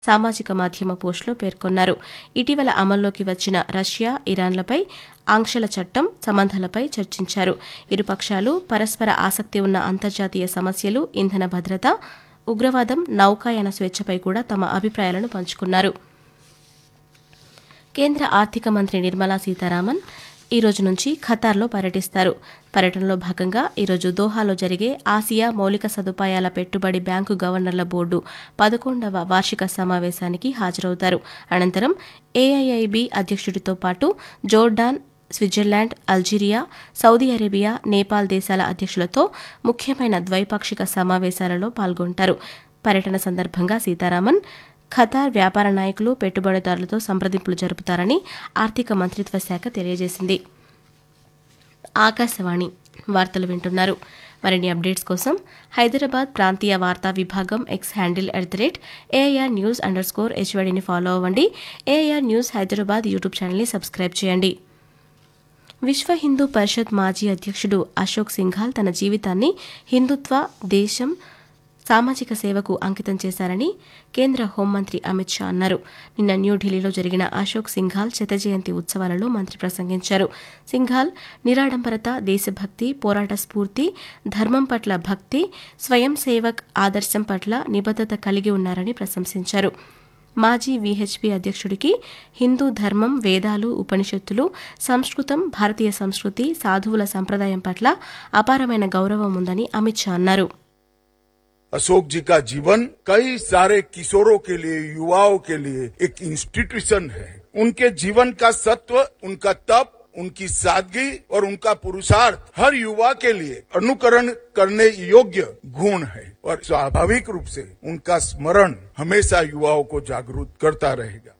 సామాజిక మాధ్యమ పోస్టులో పేర్కొన్నారు ఇటీవల అమల్లోకి వచ్చిన రష్యా ఇరాన్లపై ఆంక్షల చట్టం సంబంధాలపై చర్చించారు ఇరుపక్షాలు పరస్పర ఆసక్తి ఉన్న అంతర్జాతీయ సమస్యలు ఇంధన భద్రత ఉగ్రవాదం నౌకాయాన స్వేచ్ఛపై కూడా తమ అభిప్రాయాలను పంచుకున్నారు కేంద్ర ఆర్థిక మంత్రి నిర్మలా సీతారామన్ ఈ రోజు నుంచి ఖతార్లో పర్యటిస్తారు పర్యటనలో భాగంగా ఈరోజు దోహాలో జరిగే ఆసియా మౌలిక సదుపాయాల పెట్టుబడి బ్యాంకు గవర్నర్ల బోర్డు పదకొండవ వార్షిక సమావేశానికి హాజరవుతారు అనంతరం ఏఐఐబి అధ్యక్షుడితో పాటు Jordan Switzerland Algeria Saudi Arabia Nepal దేశాల అధ్యక్షులతో ముఖ్యమైన ద్వైపాక్షిక సమావేశాలలో పాల్గొంటారు పర్యటన సందర్భంగా సీతారామన్ ఖతార్ వ్యాపార నాయకులు పెట్టుబడిదారులతో సంప్రదింపులు జరుపుతారని ఆర్థిక మంత్రిత్వ శాఖ తెలియజేసింది ఆకాశవాణి వార్తలు వింటున్నారు మరిన్ని అప్డేట్స్ కోసం హైదరాబాద్ ప్రాంతీయ వార్తా విభాగం X handle at the rate A I R news under score హెచ్వడిని ఫాలో అవ్వండి ఏఐఆర్ న్యూస్ హైదరాబాద్ యూట్యూబ్ ఛానల్ని సబ్స్క్రైబ్ చేయండి విశ్వ హిందూ పరిషత్ మాజీ అధ్యక్షుడు అశోక్ సింఘాల్ తన జీవితాన్ని హిందుత్వ దేశం సామాజిక సేవకు అంకితం చేశారని కేంద్ర హోంమంత్రి అమిత్ షా అన్నారు నిన్న న్యూఢిల్లీలో జరిగిన అశోక్ సింఘాల్ శత జయంతి ఉత్సవాలలో మంత్రి ప్రసంగించారు సింఘాల్ నిరాడంబరత దేశభక్తి పోరాట స్ఫూర్తి ధర్మం పట్ల భక్తి స్వయం సేవక్ ఆదర్శం పట్ల నిబద్ధత కలిగి ఉన్నారని ప్రశంసించారు మాజీ వీహెచ్పీ అధ్యక్షుడికి హిందూ ధర్మం వేదాలు ఉపనిషత్తులు సంస్కృతం భారతీయ సంస్కృతి సాధువుల సంప్రదాయం పట్ల అపారమైన గౌరవం ఉందని అమిత్ షా అన్నారు अशोक जी का जीवन कई सारे किशोरों के लिए युवाओं के लिए एक इंस्टीट्यूशन है उनके जीवन का सत्व उनका तप उनकी सादगी और उनका पुरुषार्थ हर युवा के लिए अनुकरण करने योग्य गुण है और स्वाभाविक रूप से उनका स्मरण हमेशा युवाओं को जागरूक करता रहेगा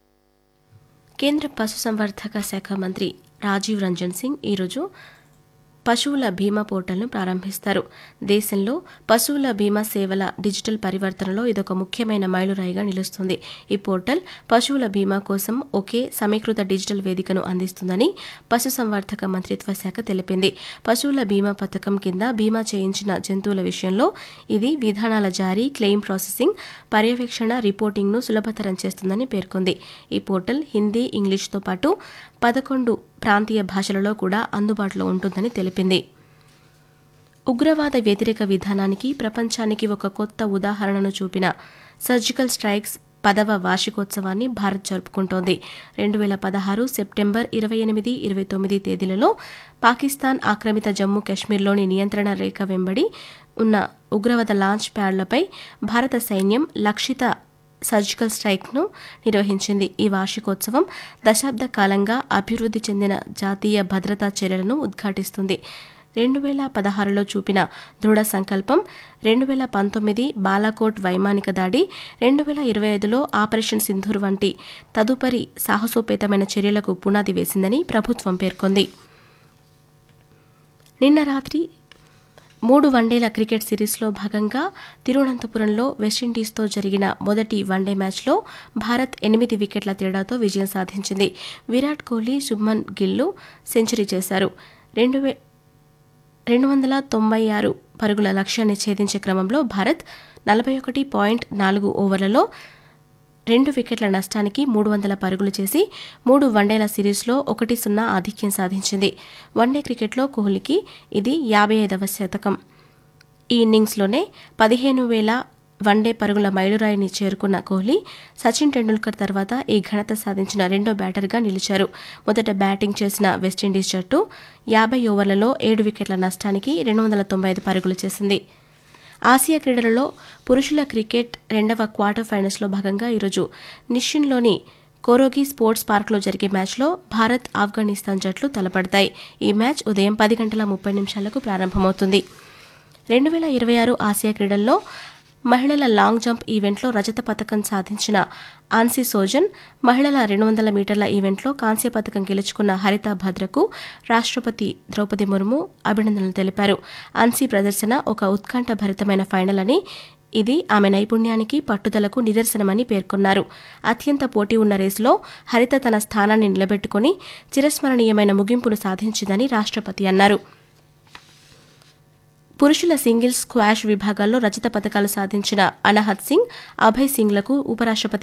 కేంద్ర పశుసంవర్ధక శాఖ మంత్రి రాజీవ్ రంజన్ సింగ్ ఈరోజు పశువుల బీమా పోర్టల్ను ప్రారంభిస్తారు దేశంలో పశువుల బీమా సేవల డిజిటల్ పరివర్తనలో ఇదొక ముఖ్యమైన మైలురాయిగా నిలుస్తుంది ఈ పోర్టల్ పశువుల బీమా కోసం ఒకే సమీకృత డిజిటల్ వేదికను అందిస్తుందని పశుసంవర్ధక మంత్రిత్వ శాఖ తెలిపింది పశువుల బీమా పథకం కింద బీమా చేయించిన జంతువుల విషయంలో ఇది విధానాల జారీ క్లెయిమ్ ప్రాసెసింగ్ పర్యవేక్షణ రిపోర్టింగ్ను సులభతరం చేస్తుందని పేర్కొంది ఈ పోర్టల్ హిందీ ఇంగ్లీష్తో పాటు పదకొండు ప్రాంతీయ భాషలలో కూడా అందుబాటులో ఉంటుందని తెలిపింది ఉగ్రవాద వ్యతిరేక విధానానికి ప్రపంచానికి ఒక కొత్త ఉదాహరణను చూపిన సర్జికల్ స్ట్రైక్స్ పదవ వార్షికోత్సవాన్ని భారత్ జరుపుకుంటోంది రెండు వేల పదహారు సెప్టెంబర్ ఇరవై ఎనిమిది ఇరవై తొమ్మిది తేదీలలో పాకిస్తాన్ ఆక్రమిత జమ్మూ కాశ్మీర్లోని నియంత్రణ రేఖ వెంబడి ఉన్న ఉగ్రవాద లాంచ్ ప్యాడ్లపై భారత సైన్యం లక్షిత సర్జికల్ స్ట్రైక్ను నిర్వహించింది ఈ వార్షికోత్సవం దశాబ్ద కాలంగా అభివృద్ధి చెందిన జాతీయ భద్రతా చర్యలను ఉద్ఘాటిస్తుంది రెండు వేల పదహారులో చూపిన దృఢ సంకల్పం రెండు వేల పంతొమ్మిది బాలాకోట్ వైమానిక దాడి రెండు వేల ఇరవై ఐదులో ఆపరేషన్ సింధూర్ వంటి తదుపరి సాహసోపేతమైన చర్యలకు పునాది వేసిందని ప్రభుత్వం పేర్కొంది నిన్న రాత్రి మూడు వన్డేల క్రికెట్ సిరీస్లో భాగంగా తిరువనంతపురంలో వెస్టిండీస్తో జరిగిన మొదటి వన్డే మ్యాచ్లో భారత్ ఎనిమిది వికెట్ల తేడాతో విజయం సాధించింది విరాట్ కోహ్లీ శుభ్మన్ గిల్లు సెంచరీ చేశారు రెండు వే రెండు వందల తొంభై ఆరు పరుగుల లక్ష్యాన్ని ఛేదించే క్రమంలో భారత్ నలభై ఒకటి పాయింట్ నాలుగు ఓవర్లలో రెండు వికెట్ల నష్టానికి మూడు వందల పరుగులు చేసి మూడు వన్డేల సిరీస్లో ఒకటి సున్నా ఆధిక్యం సాధించింది వన్డే క్రికెట్లో కోహ్లీకి ఇది యాభై ఐదవ శతకం ఈ ఇన్నింగ్స్లోనే పదిహేను వేల వన్డే పరుగుల మైలురాయిని చేరుకున్న కోహ్లీ సచిన్ టెండూల్కర్ తర్వాత ఈ ఘనత సాధించిన రెండో బ్యాటర్గా నిలిచారు మొదట బ్యాటింగ్ చేసిన వెస్టిండీస్ జట్టు యాభై ఓవర్లలో ఏడు వికెట్ల నష్టానికి రెండు వందల తొంభై ఐదు పరుగులు చేసింది ఆసియా క్రీడలలో పురుషుల క్రికెట్ రెండవ క్వార్టర్ ఫైనల్స్లో భాగంగా ఈరోజు నిషిన్లోని కోరోగి స్పోర్ట్స్ పార్క్లో జరిగే మ్యాచ్లో భారత్ ఆఫ్ఘనిస్తాన్ జట్లు తలపడతాయి ఈ మ్యాచ్ ఉదయం పది గంటల ముప్పై నిమిషాలకు ప్రారంభమవుతుంది రెండు వేల ఇరవై ఆరు ఆసియా క్రీడల్లో మహిళల లాంగ్ జంప్ ఈవెంట్లో రజత పథకం సాధించిన ఆన్సీ సోజన్ మహిళల రెండు వందల మీటర్ల ఈవెంట్లో కాంస్య పథకం గెలుచుకున్న హరిత భద్రకు రాష్ట్రపతి ద్రౌపది ముర్ము అభినందనలు తెలిపారు ఆన్సీ ప్రదర్శన ఒక ఉత్కంఠభరితమైన ఫైనల్ అని ఇది ఆమె నైపుణ్యానికి పట్టుదలకు నిదర్శనమని పేర్కొన్నారు అత్యంత పోటీ ఉన్న రేసులో హరిత తన స్థానాన్ని నిలబెట్టుకుని చిరస్మరణీయమైన ముగింపును సాధించిందని రాష్ట్రపతి అన్నారు పురుషుల సింగిల్స్ స్క్వాష్ విభాగాల్లో రజత పథకాలు సాధించిన అనహత్ సింగ్ అభయ్ సింగ్లకు ఉపరాష్ట్రపతి